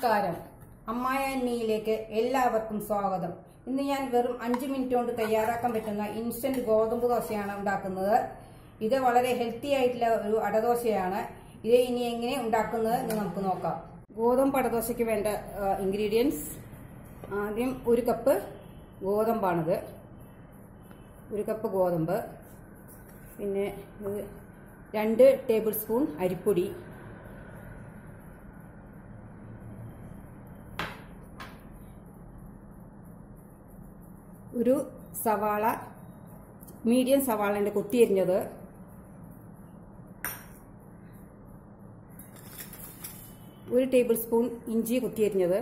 നമസ്കാരം അമ്മായ അന്മിയിലേക്ക് എല്ലാവർക്കും സ്വാഗതം ഇന്ന് ഞാൻ വെറും അഞ്ച് മിനിറ്റ് കൊണ്ട് തയ്യാറാക്കാൻ പറ്റുന്ന ഇൻസ്റ്റന്റ് ഗോതമ്പ് ദോശയാണ് ഉണ്ടാക്കുന്നത് ഇത് വളരെ ഹെൽത്തി ആയിട്ടുള്ള ഒരു അടദോശയാണ് ഇത് ഇനി എങ്ങനെ ഉണ്ടാക്കുന്നത് എന്ന് നമുക്ക് നോക്കാം ഗോതമ്പ് അടദോശയ്ക്ക് വേണ്ട ഇൻഗ്രീഡിയൻസ് ആദ്യം ഒരു കപ്പ് ഗോതമ്പാണിത് ഒരു കപ്പ് ഗോതമ്പ് പിന്നെ ഇത് രണ്ട് ടേബിൾ സ്പൂൺ അരിപ്പൊടി ഒരു സവാള മീഡിയം സവാളൻ്റെ കൊത്തിയരിഞ്ഞത് ഒരു ടേബിൾ സ്പൂൺ ഇഞ്ചി കൊത്തിയരിഞ്ഞത്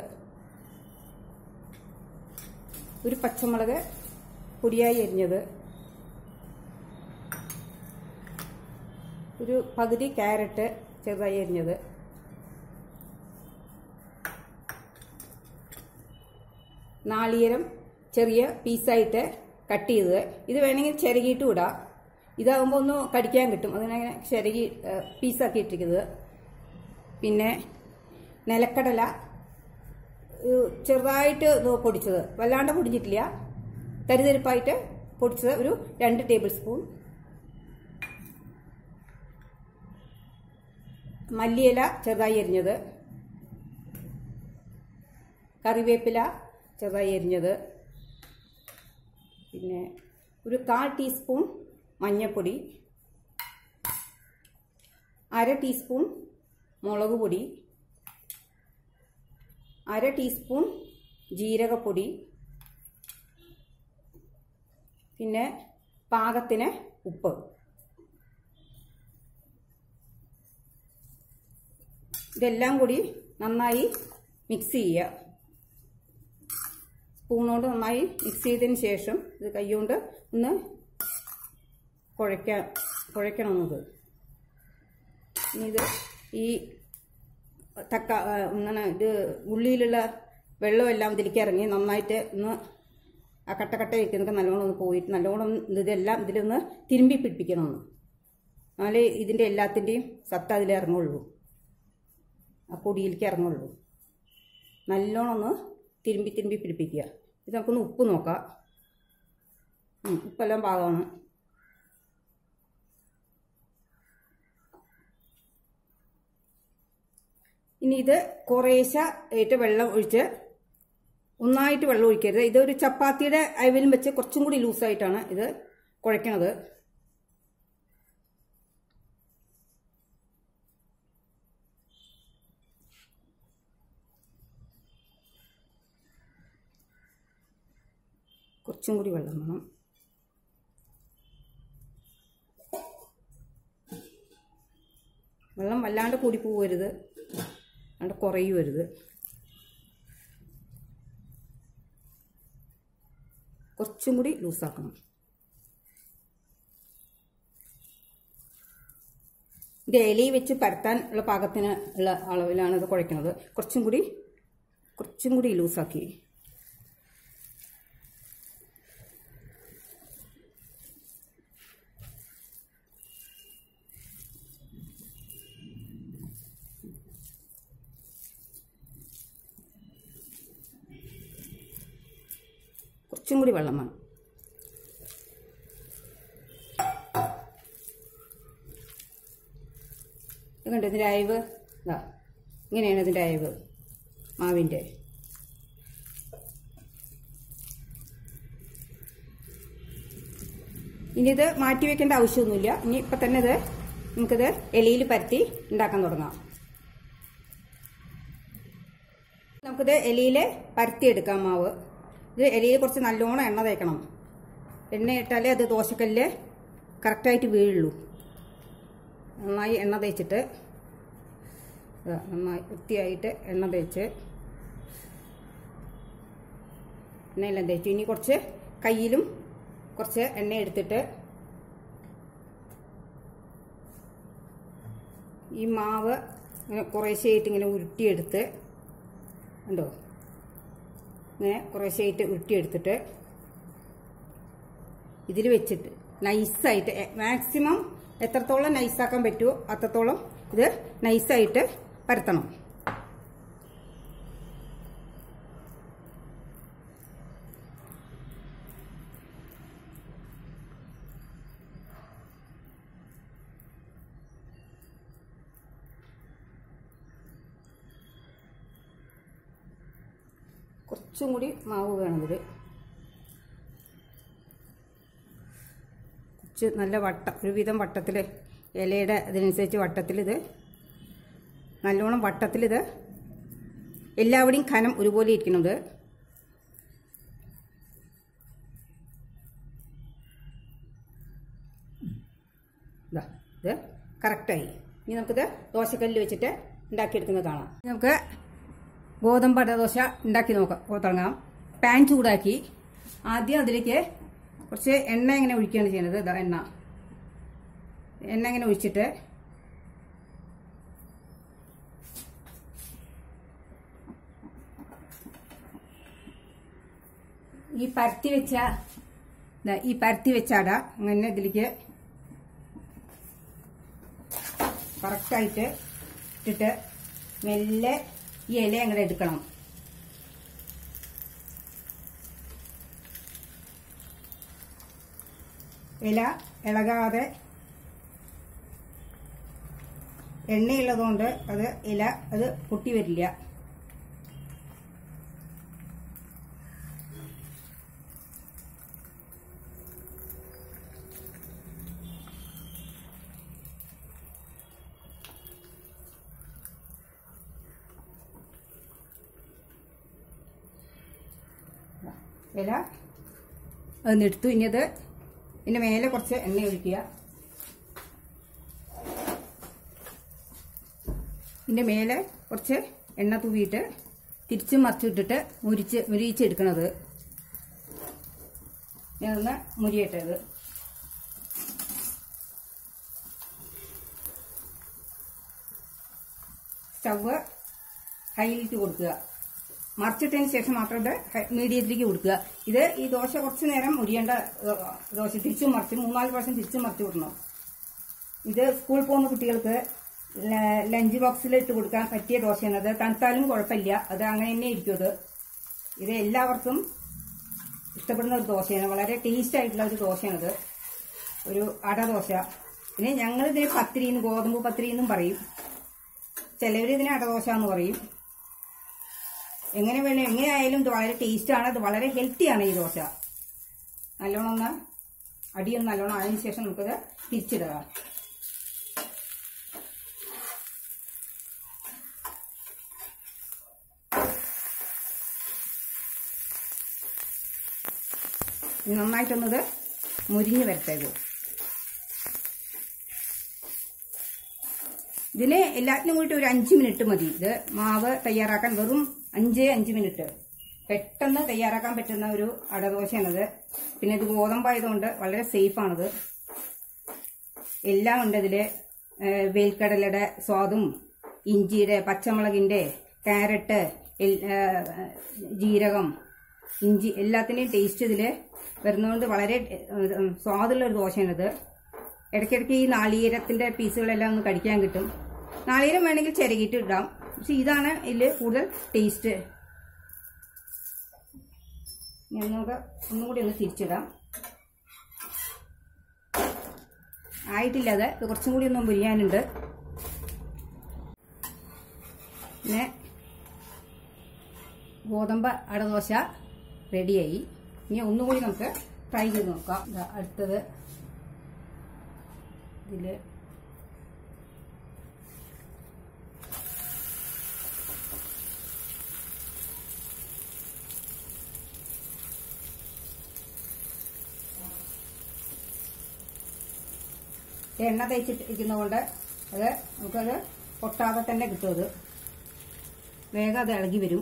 ഒരു പച്ചമുളക് പൊടിയായി അരിഞ്ഞത് ഒരു പകുതി ക്യാരറ്റ് ചെറുതായി അരിഞ്ഞത് നാളികേരം ചെറിയ പീസായിട്ട് കട്ട് ചെയ്തത് ഇത് വേണമെങ്കിൽ ചിരകിയിട്ട് വിടാം ഇതാകുമ്പോൾ ഒന്ന് കടിക്കാൻ കിട്ടും അതിനങ്ങനെ ചിരകി പീസാക്കി ഇട്ടിരിക്കുന്നത് പിന്നെ നിലക്കടല ഏഹ്, ചെറുതായിട്ട് ഇത് പൊടിച്ചത് വല്ലാണ്ട് പൊടിഞ്ഞിട്ടില്ല തരിതരിപ്പായിട്ട് പൊടിച്ചത് ഒരു രണ്ട് ടേബിൾ സ്പൂൺ മല്ലിയില ചെറുതായി അരിഞ്ഞത് കറിവേപ്പില ചെറുതായി അരിഞ്ഞത് പിന്നെ ഒരു കാൽ ടീസ്പൂൺ മഞ്ഞൾപ്പൊടി അര ടീസ്പൂൺ മുളക് പൊടി അര ടീസ്പൂൺ ജീരകപ്പൊടി പിന്നെ പാകത്തിന് ഉപ്പ് ഇതെല്ലാം കൂടി നന്നായി മിക്സ് ചെയ്യുക സ്പൂൺ കൊണ്ട് നന്നായി മിക്സ് ചെയ്തതിന് ശേഷം ഇത് കൈകൊണ്ട് ഒന്ന് കുഴയ്ക്കാൻ കുഴയ്ക്കണമെന്നത് ഇനി ഇത് ഈ തക്ക ആ, ഇങ്ങനെ ഇത് ഉള്ളിയിലുള്ള വെള്ളമെല്ലാം ഇതിലേക്ക് ഇറങ്ങി നന്നായിട്ട് ഒന്ന് ആ കട്ട കട്ട വയ്ക്കുന്നതൊക്കെ നല്ലോണം ഒന്ന് പോയിട്ട് നല്ലോണം ഒന്ന് ഇതെല്ലാം ഇതിലൊന്ന് തിരുമ്പി പിടിപ്പിക്കണമെന്ന് എന്നാലേ ഇതിൻ്റെ എല്ലാത്തിൻ്റെയും സത്ത അതിൽ ഇറങ്ങുള്ളൂ ആ പൊടിയിലേക്ക് ഇറങ്ങുള്ളൂ നല്ലോണം ഒന്ന് തിരുമ്പി തിരുമ്പി പിടിപ്പിക്കുക ഇത് നമുക്കൊന്ന് ഉപ്പ് നോക്കാം ഉം, ഉപ്പെല്ലാം പാകമാണ് ഇനി ഇത് കുറേശ്ശെ ആയിട്ട് വെള്ളം ഒഴിച്ച് ഒന്നായിട്ട് വെള്ളം ഒഴിക്കരുത് ഇതൊരു ചപ്പാത്തിയുടെ അയവിലും വെച്ച് കുറച്ചും കൂടി ലൂസായിട്ടാണ് ഇത് കുഴയ്ക്കണത് കുറച്ചും കൂടി വെള്ളം വേണം വെള്ളം വല്ലാണ്ട് കൂടി പോവരുത് അല്ലാണ്ട് കുറയുവരുത് കുറച്ചും കൂടി ലൂസാക്കണം ഇത് ഇലയിൽ വെച്ച് പരത്താൻ ഉള്ള പാകത്തിന് ഉള്ള അളവിലാണ് ഇത് കുഴയ്ക്കുന്നത് കുറച്ചും കൂടി കുറച്ചും കൂടി ലൂസാക്കി കുറച്ചും കൂടി വെള്ളം വേണം ഇത് കണ്ടോ ഇതിൻ്റെ അയവ് ഇതാ ഇങ്ങനെയാണ് ഇതിൻ്റെ അയവ് മാവിൻ്റെ ഇനി ഇത് മാറ്റി വെക്കേണ്ട ആവശ്യമൊന്നുമില്ല ഇനി ഇപ്പം തന്നെ ഇത് നമുക്കിത് ഇലയിൽ പരത്തി ഉണ്ടാക്കാൻ തുടങ്ങാം നമുക്കിത് ഇലയിൽ പരത്തിയെടുക്കാം മാവ് ഇത് ഇലയിൽ കുറച്ച് നല്ലോണം എണ്ണ തേക്കണം എണ്ണ ഇട്ടാലേ അത് ദോശക്കല്ല് കറക്റ്റായിട്ട് വീഴുള്ളൂ നന്നായി എണ്ണ തേച്ചിട്ട് ഇതാ നന്നായി വൃത്തിയായിട്ട് എണ്ണ തേച്ച് എണ്ണയെല്ലാം തേച്ചു ഇനി കുറച്ച് കയ്യിലും കുറച്ച് എണ്ണ എടുത്തിട്ട് ഈ മാവ് ഇങ്ങനെ കുറേശ്ശെയായിട്ട് ഇങ്ങനെ ഉരുട്ടിയെടുത്ത് ഉണ്ടോ ഇങ്ങനെ കുറേശ്ശെയായിട്ട് ഉരുട്ടിയെടുത്തിട്ട് ഇതിൽ വെച്ചിട്ട് നൈസായിട്ട് മാക്സിമം എത്രത്തോളം നൈസാക്കാൻ പറ്റുമോ അത്രത്തോളം ഇത് നൈസായിട്ട് പരത്തണം കുറച്ചും കൂടി മാവ് വേണം ഇതിൽ കുറച്ച് നല്ല വട്ടം ഒരുവിധം വട്ടത്തിൽ ഇലയുടെ അതിനനുസരിച്ച് വട്ടത്തിൽ ഇത് നല്ലോണം വട്ടത്തിൽ ഇത് എല്ലാവിടെയും കനം ഒരുപോലെ ഇരിക്കുന്നത് ഇതാ ഇത് കറക്റ്റായി ഇനി നമുക്കിത് ദോശക്കല്ലിൽ വെച്ചിട്ട് ഉണ്ടാക്കിയെടുക്കുന്നത് കാണാം ഇനി നമുക്ക് ഗോതമ്പ് അട ദോശ ഉണ്ടാക്കി നോക്കാം ഓ, തുടങ്ങാം പാൻ ചൂടാക്കി ആദ്യം അതിലേക്ക് കുറച്ച് എണ്ണ ഇങ്ങനെ ഒഴിക്കുകയാണ് ചെയ്യുന്നത് ഇതാ എണ്ണ എണ്ണ ഇങ്ങനെ ഒഴിച്ചിട്ട് ഈ പരത്തി വെച്ച ദാ ഈ പരത്തി വെച്ച അട അങ്ങനെ ഇതിലേക്ക് കറക്റ്റായിട്ട് ഇട്ടിട്ട് മെല്ലെ ഈ ഇല അങ്ങോട്ട് എടുക്കണം ഇല ഇളകാതെ എണ്ണയുള്ളതുകൊണ്ട് അത് ഇല അത് പൊട്ടി വരില്ല ഇല അതൊന്ന് എടുത്തു ഇനി അത് ഇതിൻ്റെ മേലെ കുറച്ച് എണ്ണ ഒഴിക്കുക ഇതിൻ്റെ മേലെ കുറച്ച് എണ്ണ തൂവിയിട്ട് തിരിച്ച് മറിച്ചിട്ടിട്ട് മുരിച്ച് മുരിയിച്ചെടുക്കണത് ഞാനൊന്ന് മുരിയട്ടെ ഇത് സ്റ്റവ് ഹൈയിലേക്ക് കൊടുക്കുക മറിച്ചിട്ടതിന് ശേഷം മാത്രം ഇത് മീഡിയത്തിലേക്ക് കൊടുക്കുക ഇത് ഈ ദോശ കുറച്ച് നേരം മുരിയേണ്ട ഏഹ്, ദോശ തിരിച്ചും മറിച്ച് മൂന്നാല് പ്രാവശ്യം തിരിച്ചും മറിച്ച് വിടണം ഇത് സ്കൂളിൽ പോകുന്ന കുട്ടികൾക്ക് ല- ലഞ്ച് ബോക്സിൽ ഇട്ട് കൊടുക്കാൻ പറ്റിയ ദോശയാണ് അത് തണുത്താലും കുഴപ്പമില്ല അത് അങ്ങനെ തന്നെ ഇരിക്കും അത് ഇത് എല്ലാവർക്കും ഇഷ്ടപ്പെടുന്ന ഒരു ദോശയാണ് വളരെ ടേസ്റ്റ് ആയിട്ടുള്ള ഒരു ദോശയാണിത് ഒരു അട ദോശ പിന്നെ ഞങ്ങളിതിന് പത്തിരി എന്ന് ഗോതമ്പ് പത്തിരി എന്നും പറയും ചിലവർ ഇതിന് അടദോശ എന്ന് പറയും എങ്ങനെ വേണം എങ്ങനെയായാലും ഇത് വളരെ ടേസ്റ്റാണ് ഇത് വളരെ ഹെൽത്തിയാണ് ഈ ദോശ നല്ലോണം ഒന്ന് അടിയൊന്ന് നല്ലോണം ആയതിനു ശേഷം നമുക്കത് തിരിച്ചിടുക ഇനി നന്നായിട്ടൊന്നത് മുരിഞ്ഞ് വരട്ടെ ഇത് ഇതിന് എല്ലാത്തിനും കൂടി ഒരു അഞ്ച് മിനിറ്റ് മതി ഇത് മാവ് തയ്യാറാക്കാൻ വെറും അഞ്ച് അഞ്ച് മിനിറ്റ് പെട്ടെന്ന് തയ്യാറാക്കാൻ പറ്റുന്ന ഒരു അടദോശയാണിത് പിന്നെ ഇത് ഗോതമ്പായതുകൊണ്ട് വളരെ സേഫാണിത് എല്ലാം ഉണ്ട് ഇതില് ഏഹ് വേൽക്കടലയുടെ സ്വാദും ഇഞ്ചിയുടെ പച്ചമുളകിന്റെ ക്യാരറ്റ് എൽ- ഏഹ് ജീരകം ഇഞ്ചി എല്ലാത്തിന്റെയും ടേസ്റ്റ് ഇതില് വരുന്നതുകൊണ്ട് വളരെ ഏഹ് സ്വാദുള്ള ഒരു ദോശയാണിത് ഇടയ്ക്കിടയ്ക്ക് ഈ നാളികേരത്തിന്റെ പീസുകളെല്ലാം ഒന്ന് കടിക്കാൻ കിട്ടും നാളികേരം വേണമെങ്കിൽ ചിരകിയിട്ട് ഇടാം പക്ഷെ ഇതാണ് ഇതിൽ കൂടുതൽ ടേസ്റ്റ് ഇനി നമുക്ക് ഒന്നും കൂടി ഒന്ന് തിരിച്ചിടാം ആയിട്ടില്ല അത് ഇത് കുറച്ചും കൂടി ഒന്നും പൊരിയാനുണ്ട് പിന്നെ ഗോതമ്പ് അടദോശ റെഡിയായി ഇനി ഒന്നുകൂടി നമുക്ക് ട്രൈ ചെയ്ത് നോക്കാം ദാ അടുത്തത് ഇതില് എണ്ണ തേച്ചിട്ടിരിക്കുന്നതുകൊണ്ട് അത് നമുക്കത് പൊട്ടാതെ തന്നെ കിട്ടും അത് വേഗം അത് ഇളകി വരും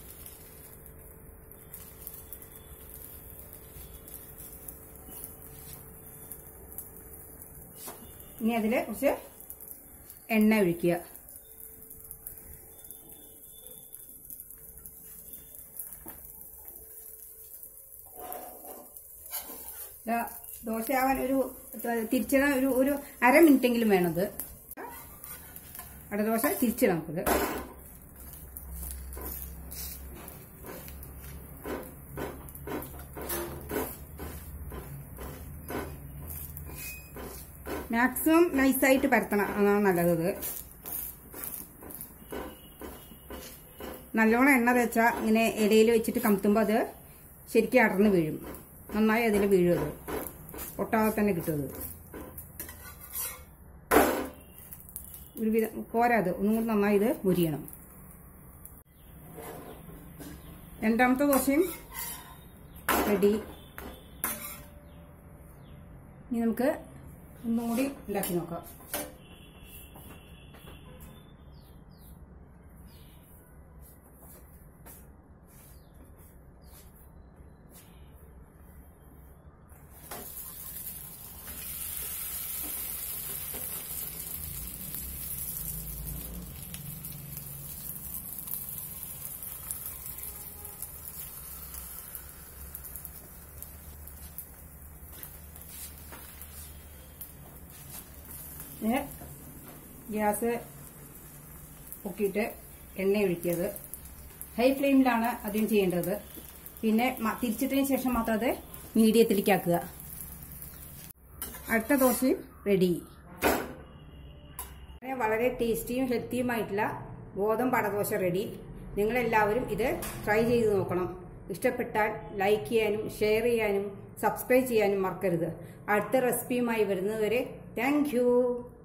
ഇനി അതിൽ കുറച്ച് എണ്ണ ഒഴിക്കുക ദാ ദോശയാവാൻ ഒരു തിരിച്ചിടാൻ ഒരു ഒരു അര മിനിറ്റെങ്കിലും വേണത് അടദോശ തിരിച്ചിടാം നമുക്കിത് മാക്സിമം നൈസായിട്ട് പരത്തണം അതാണ് നല്ലത് ഇത്. നല്ലോണം എണ്ണ തേച്ചാൽ ഇങ്ങനെ ഇലയിൽ വെച്ചിട്ട് കമത്തുമ്പോൾ അത് ശരിക്കും അടർന്ന് വീഴും നന്നായി അതിൽ വീഴും അത് ഒട്ടാതെ തന്നെ കിട്ടും അത് ഒരുവിധം പോരാ അത് ഒന്നും കൂടി നന്നായി ഇത് മുരിയണം രണ്ടാമത്തെ ദോശയും റെഡി ഇനി നമുക്ക് ഒന്നും കൂടി ഉണ്ടാക്കി നോക്കാം പിന്നെ ഗ്യാസ് പൊക്കിയിട്ട് എണ്ണ ഒഴിക്കിയത് ഹൈ ഫ്ലെയിമിലാണ് ആദ്യം ചെയ്യേണ്ടത് പിന്നെ മ- തിരിച്ചിട്ടതിന് ശേഷം മാത്രം അത് മീഡിയത്തിലേക്ക് ആക്കുക അടുത്ത ദോശയും റെഡി അങ്ങനെ വളരെ ടേസ്റ്റിയും ഹെൽത്തിയുമായിട്ടുള്ള ഗോതമ്പ് അടദോശ റെഡി നിങ്ങളെല്ലാവരും ഇത് ട്രൈ ചെയ്ത് നോക്കണം ഇഷ്ടപ്പെട്ടാൽ ലൈക്ക് ചെയ്യാനും ഷെയർ ചെയ്യാനും സബ്സ്ക്രൈബ് ചെയ്യാനും മറക്കരുത് അടുത്ത റെസിപ്പിയുമായി വരുന്നതുവരെ താങ്ക്